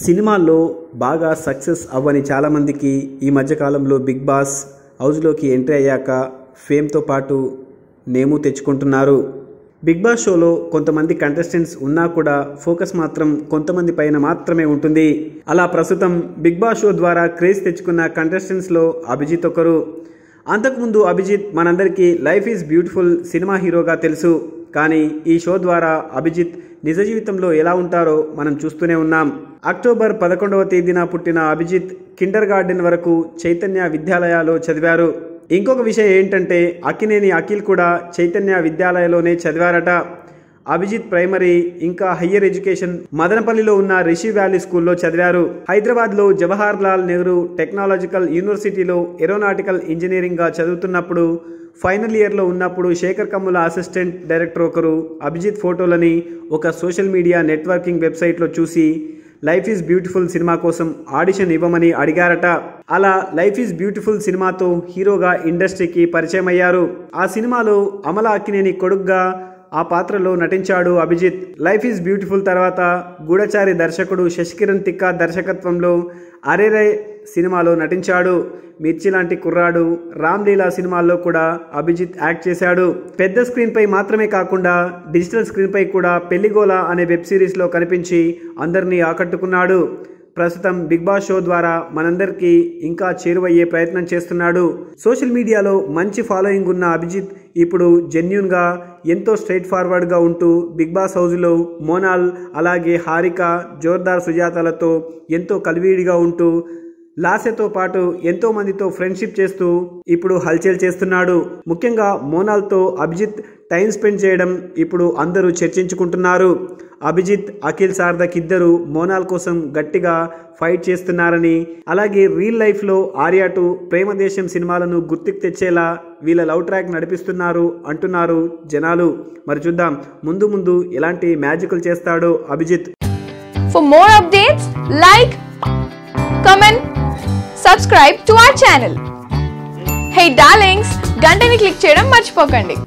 సినిమాల్లో బాగా సక్సెస్ అవ్వని చాలామందికి ఈ మధ్యకాలంలో బిగ్ బాస్ హౌస్లోకి ఎంట్రీ అయ్యాక ఫేమ్తో పాటు నేము తెచ్చుకుంటున్నారు బిగ్ బాస్ షోలో కొంతమంది కంటెస్టెంట్స్ ఉన్నా కూడా ఫోకస్ మాత్రం కొంతమంది పైన మాత్రమే ఉంటుంది అలా ప్రస్తుతం బిగ్ బాస్ షో ద్వారా క్రేజ్ తెచ్చుకున్న కంటెస్టెంట్స్లో అభిజిత్ ఒకరు అంతకుముందు అభిజిత్ మనందరికీ లైఫ్ ఈజ్ బ్యూటిఫుల్ సినిమా హీరోగా తెలుసు కానీ ఈ షో ద్వారా అభిజిత్ నిజ జీవితంలో ఎలా ఉంటారో మనం చూస్తూనే ఉన్నాం అక్టోబర్ పదకొండవ తేదీన పుట్టిన అభిజిత్ కిండర్ గార్డెన్ వరకు చైతన్య విద్యాలయాలో చదివారు ఇంకొక విషయం ఏంటంటే అక్కినేని అఖిల్ కూడా చైతన్య విద్యాలయలోనే చదివారట అభిజిత్ ప్రైమరీ ఇంకా హయ్యర్ ఎడ్యుకేషన్ మదనపల్లిలో ఉన్న రిషి వ్యాలీ స్కూల్లో చదివారు హైదరాబాద్లో జవహర్ లాల్ నెహ్రూ టెక్నాలజికల్ యూనివర్సిటీలో ఏరోనాటికల్ ఇంజనీరింగ్గా చదువుతున్నప్పుడు ఫైనల్ ఇయర్లో ఉన్నప్పుడు శేఖర్ కమ్ముల అసిస్టెంట్ డైరెక్టర్ ఒకరు అభిజిత్ ఫోటోలని ఒక సోషల్ మీడియా నెట్వర్కింగ్ వెబ్సైట్లో చూసి లైఫ్ ఈజ్ బ్యూటిఫుల్ సినిమా కోసం ఆడిషన్ ఇవ్వమని అడిగారట అలా లైఫ్ ఈజ్ బ్యూటిఫుల్ సినిమాతో హీరోగా ఇండస్ట్రీకి పరిచయం అయ్యారు ఆ సినిమాలో అమల అక్కినేని కొడుగ్గా ఆ పాత్రలో నటించాడు అభిజిత్ లైఫ్ ఈజ్ బ్యూటిఫుల్ తర్వాత గూఢచారి దర్శకుడు శశికిరణ్ తిక్కా దర్శకత్వంలో అరేరే సినిమాలో నటించాడు మిర్చి లాంటి కుర్రాడు రామ్ లీలా సినిమాల్లో కూడా అభిజిత్ యాక్ట్ చేశాడు పెద్ద స్క్రీన్ పై మాత్రమే కాకుండా డిజిటల్ స్క్రీన్ పై కూడా పెళ్లిగోల అనే వెబ్ సిరీస్లో కనిపించి అందరినీ ఆకట్టుకున్నాడు ప్రస్తుతం బిగ్ బాస్ షో ద్వారా మనందరికీ ఇంకా చేరువయ్యే ప్రయత్నం చేస్తున్నాడు సోషల్ మీడియాలో మంచి ఫాలోయింగ్ ఉన్న అభిజిత్ ఇప్పుడు జెన్యున్గా ఎంతో స్ట్రైట్ ఫార్వర్డ్గా ఉంటూ బిగ్ బాస్ హౌస్లో మోనాల్ అలాగే హారిక జోర్దార్ సుజాతలతో ఎంతో కలివిడిగా ఉంటూ లాసెతో పాటు ఎంతో మందితో ఫ్రెండ్షిప్ చేస్తూ ఇప్పుడు హల్చల్ చేస్తున్నాడు ముఖ్యంగా మోనాల్తో అభిజిత్ టైం స్పెండ్ చేయడం ఇప్పుడు అందరూ చర్చించుకుంటున్నారు అభిజిత్ అఖిల్ సార్దక్ ఇద్దరు మోనాల్ కోసం గట్టిగా ఫైట్ చేస్తున్నారని అలాగే రియల్ లైఫ్లో ఆర్యా టూ ప్రేమదేశం సినిమాలను గుర్తుకు తెచ్చేలా వీళ్ళ లవ్ ట్రాక్ నడిపిస్తున్నారు అంటున్నారు జనాలు మరి చూద్దాం ముందు ముందు ఎలాంటి మ్యాజికల్ చేస్తాడో Abhijit For more updates, like, comment, subscribe to our channel. Hey darlings, గంటని click చేయడం మర్చిపోకండి